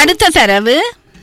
அடுத்த தரவு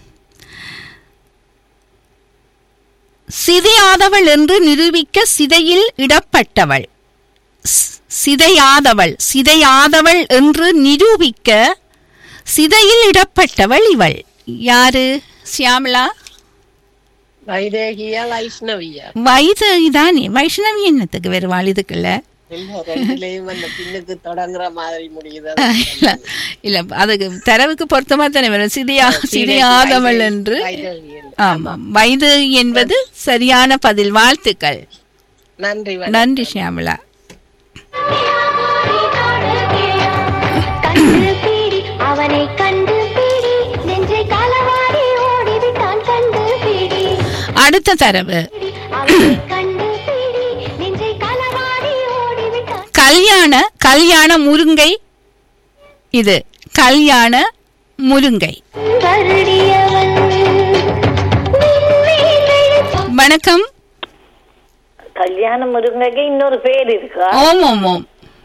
சிதையாதவள் என்று நிரூபிக்க சிதையில் இடப்பட்டவள் ஸ்- சிதையாதவள் சிதையாதவள் என்று நிரூபிக்க சிதையில் இடப்பட்டவள் இவள் யாரு சியாமலா வைதேகியா வைஷ்ணவியா வைதவி தானே வைஷ்ணவி என்னத்துக்கு வருவாள் இதுக்குள்ள இல்ல ரெண்டுலயும் அந்த பின்னுக்கு தொடங்குற மாதிரி முடியுது இல்ல இல்ல அதுக்கு தரவுக்கு பொருத்தமா தானே வரும் சிதையா சிதையாதவள் என்று வைதேகி இல்ல. ஆமாம் வைதவி என்பது சரியான பதில் வாழ்த்துக்கள் நன்றி வணக்கம். நன்றி ஷியாமலா கண்டு பிடி அவனை கண்டு பிடி நெஞ்சை களவாடி ஓடிவிட்டான் கண்டு பிடி அடுத்த தரவு அவனை கண்டு பிடி நெஞ்சை களவாடி ஓடிவிட்டான் கல்யாண கல்யாண முருங்கை இது கல்யாண முருங்கை கருடியவன் விண்மீன் வணக்கம் கல்யாண முருங்கைக்கு இன்னொரு பேர் இருக்கா ஓம் ஓம் ஓம்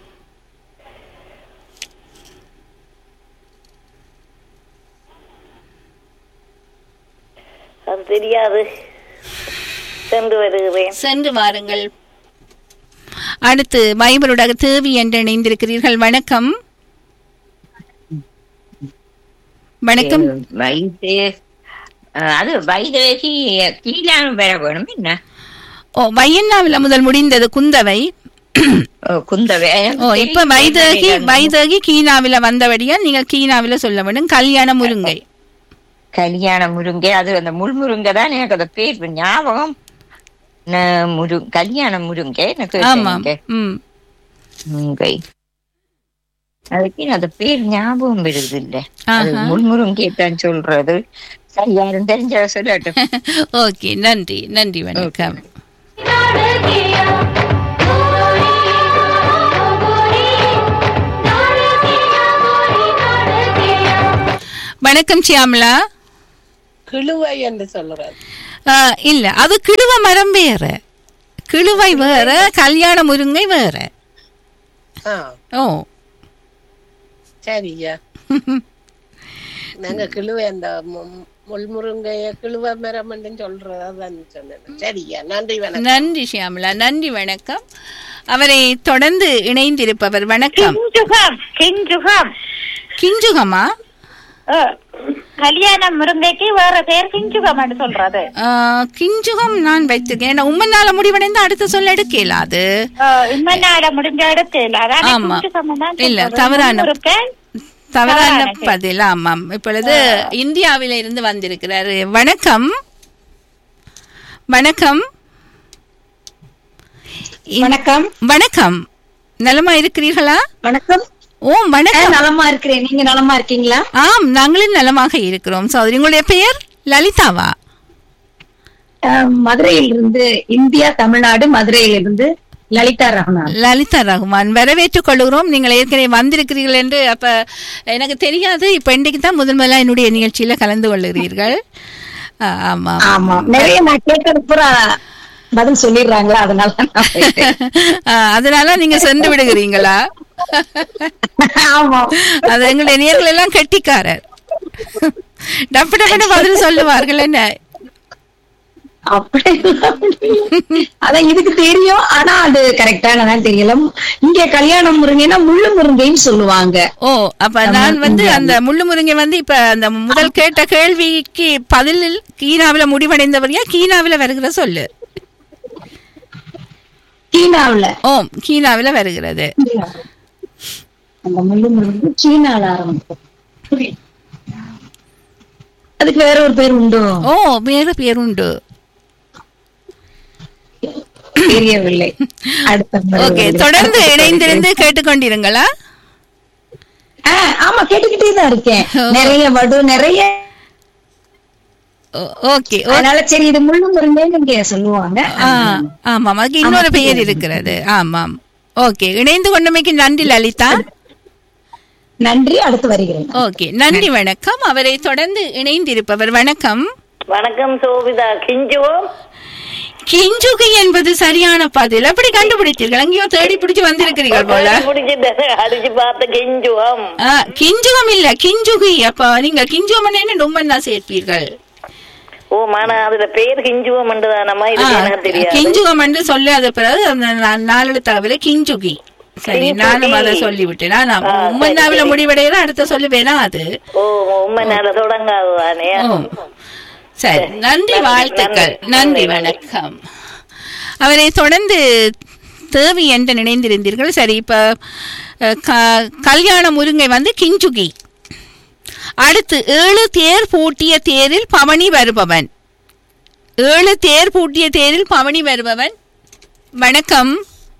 அது தெரியாது சென்று வருகிறேன் சென்று வாருங்கள் அடுத்து பைபிளுடைய தேவி என்று இணைந்திருக்கிறீர்கள் வணக்கம் வணக்கம் வைத்து அஹ், அது வைதேகி கீழாம பெற வேணும் என்ன ஓ வையன்னாவில் முதல் முடிந்தது குந்தவை ஓ, குந்தவை ஓ இப்ப வைதகி வைதகி கீனாவில வந்தபடியா நீங்க கீனாவில சொல்ல வேண்டும் கல்யாண முருங்கை கல்யாண முருங்கை அது அந்த முள்முருங்கை தான் எனக்கு அந்த பேர் ஞாபகம் ந- முரு கல்யாண முருங்கை எனக்கு ஆமாம் தெரியுங்க. ம் முருங்கை அதுக்கு அந்த பேர் ஞாபகம் வருது இல்ல அது ஆஹா. முள்முருங்கை தான் சொல்றது சரி யாரும் தெரிஞ்ச சொல்லட்டும் ஓகே நன்றி நன்றி வணக்கம் வணக்கம் சியாமலா கிழுவை என்று சொல்றது ஆ, இல்ல அது கிடுவ மரம் வேற கிழுவை வேற கல்யாண முருங்கை வேற ஆ ஓ சரியா நாங்க கிழுவை அந்த மு- முள்முருங்கைய கிழுவ மரம்னு சொல்றது அதான் சொன்னேன் சரியா நன்றி வணக்கம் நன்றி ஷியாமலா நன்றி வணக்கம் அவரை தொடர்ந்து இணைந்திருப்பவர் வணக்கம் கிஞ்சுகம் கிஞ்சுகம் கிஞ்சுகமா கல்யாண முருங்கைக்கு வேற பேர் கிஞ்சுகம் என்று சொல்றது ஆ, கிஞ்சுகம் நான் வைத்திருக்கேன் ஏன்னா உம்மனால முடிவடைந்து அடுத்த சொல்ல எடுக்கல அது இம்மனால முடிஞ்ச இடத்துல அதான ஆமா. கிஞ்சுகம் தான் இல்ல, சொல்றது. தவறான- முருங்கை, தவறான தவறான பதில் ஆமாம் இப்பொழுது இந்தியாவில இருந்து வந்திருக்கிறாரு வணக்கம் வணக்கம் வணக்கம் வணக்கம் நலமா இருக்கிறீர்களா வணக்கம் ஓ வணக்கம் நலமா இருக்கிறேன் நீங்க நலமா இருக்கீங்களா ஆம் நாங்களும் நலமாக இருக்கிறோம் சோதரி உங்களுடைய பெயர் லலிதாவா அஹ், மதுரையிலிருந்து இந்தியா தமிழ்நாடு மதுரையிலிருந்து லலிதா ரகுநாத் லலிதா ரகுமான் வரவேற்றுக் கொள்கிறோம் நீங்கள் ஏற்கனவே வந்திருக்கிறீர்கள் என்று அப்ப எனக்கு தெரியாது இப்ப இன்றைக்கு தான் முதல் முதலா என்னுடைய நிகழ்ச்சியில கலந்து கொள்ளுகிறீர்கள் ஆ, ஆமா ஆமா நிறைய நான் கேட்டது பூரா பதில் சொல்லிடுறாங்களா அதனால நான் போயிட்டேன். ஆ, அதனால நீங்க சென்று விடுகிறீங்களா ஆமா அது எங்களுடைய நேர்கள் எல்லாம் கெட்டிக்காரர் டப்பு டப்புன்னு பதில் சொல்லுவார்கள் என்ன அப்படி அதான் இதுக்கு தெரியும் ஆனா அது கரெக்டானதான் தெரியல இங்க கல்யாணம் முருங்கைன்னா முள்ளு முருங்கைன்னு சொல்லுவாங்க ஓ அப்ப நான் வந்து அந்த முள்ளு முருங்கை வந்து இப்ப அந்த முதல் கேட்ட கேள்விக்கு பதிலில் கீனாவில முடிவடைந்தவரையா கீனாவில வருகிற சொல்லு சீனாவுல ஓம் கீனாவில வருகிறது அந்த முள்ளு முருங்கை சீனால ஆரம்பிக்கும் அதுக்கு வேற ஒரு பேர் உண்டோ ஓ வேறு பேருண்டு தெரியவில்லை அடுத்த முறை ஓகே வருகிறேன். தொடர்ந்து இணைந்திருந்து கேட்டுக்கொண்டிருங்களா ஆ, ஆமா கேட்டுக்கிட்டே தான் இருக்கேன் நிறைய வடு நிறைய ஓ- ஓகே ஓ- அதனால சரி இது முள்ளு முருங்கைன்னு இங்க சொல்லுவாங்க ஆ, ஆமாம் அதுக்கு இன்னொரு பெயர் இருக்கிறது ஆமாம் ஓகே இணைந்து கொண்டமைக்கு நன்றி லலிதா நன்றி அடுத்து வருகிறேன் ஓகே நன்றி வணக்கம் அவரை தொடர்ந்து இணைந்திருப்பவர் வணக்கம் வணக்கம் சோபிதா கிஞ்சுகம் கிஞ்சுகி என்பது சரியான பதில் எப்படி கண்டுபிடித்தீர்கள் எங்கேயோ தேடி பிடிச்சு வந்திருக்கிறீர்கள் போல முடிஞ்சிட்டு அடிச்சு பார்த்த கெஞ்சுகம் ஆ, கிஞ்சுகம் இல்ல கிஞ்சுகி அப்ப நீங்க கிஞ்சுகம் என்ன ரொம்ப சேர்ப்பீர்கள் ஓ மானா அதுல பேர் கிஞ்சுகம் தானம்மா இது ஆ, எனக்கு தெரியாது கிஞ்சுகம் என்று சொல்லாத பிறகு அந்த நா- நாலெழுத்தாவில கிஞ்சுகி சரி கிஞ்சுகி. நானும் அதை சொல்லிவிட்டேன் நான் உம்மன்னாவில முடிவடைகிற அடுத்த சொல்லுவேனா அது ஓ உண்மை நாள தொடங்காது தானே ஓ. சரி நன்றி வாழ்த்துக்கள் நன்றி வணக்கம் அவரை தொடர்ந்து தேவி என்று நினைந்திருந்தீர்கள் சரி இப்ப அஹ், க- கல்யாண முருங்கை வந்து கிஞ்சுகி அடுத்து ஏழு தேர் பூட்டிய தேரில் பவனி வருபவன் ஏழு தேர் பூட்டிய தேரில் பவனி வருபவன் வணக்கம்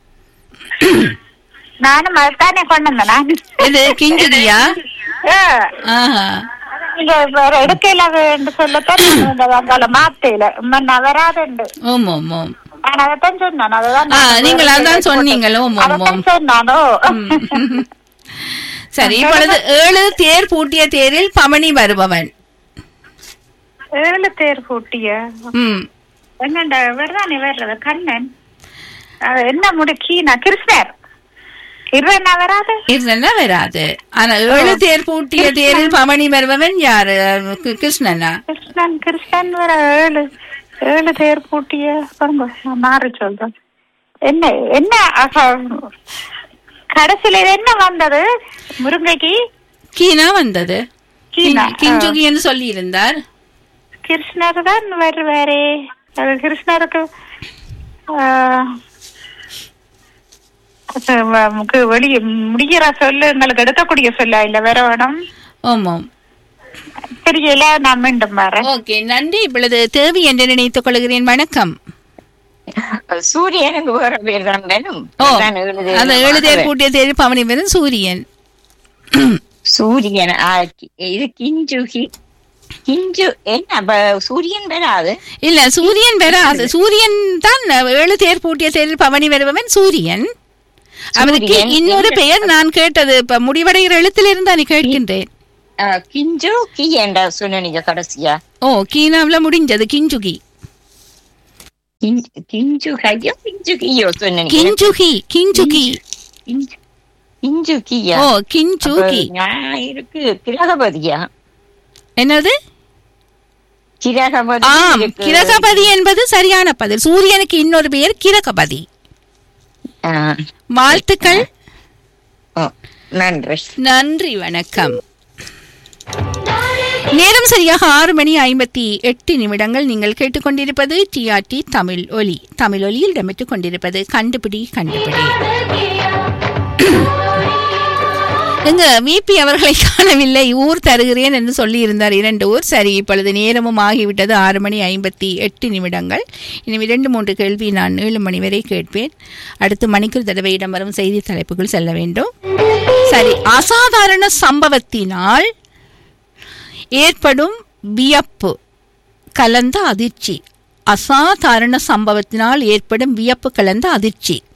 நானும் அதுதானே கொண்டு வந்தேன் நான் இது கிஞ்சுகியா ஆ, ஆஹா நீங்க வேற எடுக்கல என்று சொல்லத்தான் அங்கால மாத்தையில நான் வராதுண்டு ஓம் ஓம் ஓம் நான் அதைத்தான் சொன்னேன் அதுதான் ஆ, நீங்கள் அதான் சொன்னீங்களோ, ஓம், ஓம், ஓம். அதைத்தான் சொன்னானோ ம். சரி இப்பொழுது ஏழு தேர் பூட்டிய தேரில் பவனி வருபவன் ஏழு தேர் கூட்டிய ம் என்னண்ட வருதானே வர்றது கண்ணன் அது என்ன முடி கீனா கிருஷ்ணர் இருவண்ணா வராது இதுன்னா வராது ஆனா ஏழு தேர் பூட்டிய தேரில் பவனி வருபவன் யாரு கி- கிருஷ்ணனா கிருஷ்ணன் கிருஷ்ணன் வர ஏழு ஏழு தேர் பூட்டிய பாருங்க நான் மாறி சொல்றேன் என்ன என்ன அக- கடைசியில இது என்ன வந்தது முருங்கைக்கு கீனா வந்தது கீனா கிஞ்சுகி என்று சொல்லி இருந்தார் கிருஷ்ணர் தான் வருவாரே அது கிருஷ்ணருக்கு ஆ, அது நமக்கு வெளிய முடிகிற சொல்லு எங்களுக்கு எடுக்கக்கூடிய சொல்ல இல்ல வேற வேணும் ஆமாம் தெரியல நான் மீண்டும் வரேன் ஓகே நன்றி இப்பொழுது தேவி என்று நினைத்துக் கொள்கிறேன் வணக்கம் சூரியனுக்கு வேற பேர் தான் வேணும் ஓ அதான் ஏழு தேர் அந்த ஏழு தேர் பூட்டிய தேரில் பவனி வரும் சூரியன் சூரியன் ஆ, கி- இது கிஞ்சுகி கிஞ்சு என்ன அப்ப சூரியன் வராது இல்ல சூரியன் வராது சூரியன் தான் ஏழு தேர் பூட்டிய தேரில் பவனி வருபவன் சூரியன் அவருக்கு சூரியன் இன்னொரு எங்க- பெயர் நான் கேட்டது இப்ப முடிவடைகிற எழுத்திலிருந்து நான் கேட்கின்றேன் ஆ, கிஞ்சு கி என்ற சொன்னீங்க கடைசியா ஓ கீனாவுல முடிஞ்சது கிஞ்சுகி கிஞ்- கிஞ்சு கையோ கிஞ்சு கியோ சொன்னீங்க கிஞ்சுகி கிஞ்சுகி கிஞ்சு- கிஞ்சு கியா ஓ கிஞ்சுகி இருக்கு கிரகபதியா என்னது கிரகபதி ஆம் இருக்கு. கிரகபதி என்பது சரியான பதில் சூரியனுக்கு இன்னொரு பெயர் கிரகபதி ஆ, வாழ்த்துக்கள் ஓ, நன்றி நன்றி வணக்கம் நேரம் சரியாக ஆறு மணி ஐம்பத்தி எட்டு நிமிடங்கள் நீங்கள் கேட்டுக்கொண்டிருப்பது டிஆர்டி தமிழ் ஒலி தமிழ் ஒலியில் இடம்பெற்றுக் கொண்டிருப்பது கண்டுபிடி கண்டுபிடி எங்க விபி அவர்களை காணவில்லை ஊர் தருகிறேன் என்று சொல்லியிருந்தார் இரண்டு ஊர் சரி இப்பொழுது நேரமும் ஆகிவிட்டது ஆறு மணி ஐம்பத்தி எட்டு நிமிடங்கள் இனி இரண்டு மூன்று கேள்வி நான் ஏழு மணி வரை கேட்பேன் அடுத்து மணிக்கூர் தடவை இடம்பெறும் செய்தி தலைப்புகள் செல்ல வேண்டும் சரி அசாதாரண சம்பவத்தினால் ஏற்படும் வியப்பு கலந்த அதிர்ச்சி அசாதாரண சம்பவத்தினால் ஏற்படும் வியப்பு கலந்த அதிர்ச்சி